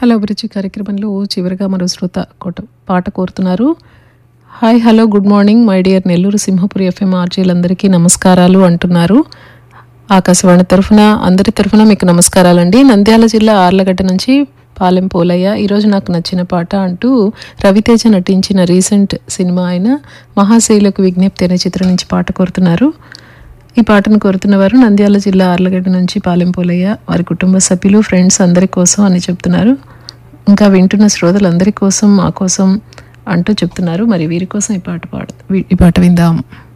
hello అభిరుచి కార్యక్రమంలో చివరిగా మరో శ్రోత కోట పాట కోరుతున్నారు hi hello good morning my dear Nellore Simhapuri FM ఆర్జీలందరికీ నమస్కారాలు అంటున్నారు ఆకాశవాణి తరఫున అందరి తరఫున మీకు నమస్కారాలండి నంద్యాల జిల్లా ఆర్లగడ్డ నుంచి పాలెం పోలయ్య ఈరోజు నాకు నచ్చిన పాట అంటూ రవితేజ నటించిన రీసెంట్ సినిమా అయిన మహాశైలకు విజ్ఞప్తి అనే చిత్రం నుంచి పాట కోరుతున్నారు ఈ పాటను కోరుతున్న వారు నంద్యాల జిల్లా ఆర్లగడ్డ నుంచి పాలెం పోలయ్య వారి కుటుంబ సభ్యులు ఫ్రెండ్స్ అందరి కోసం అని చెప్తున్నారు ఇంకా వింటున్న శ్రోతలందరి కోసం మా కోసం అంటూ చెప్తున్నారు మరి వీరి కోసం ఈ పాట పాడ ఈ పాట విందాం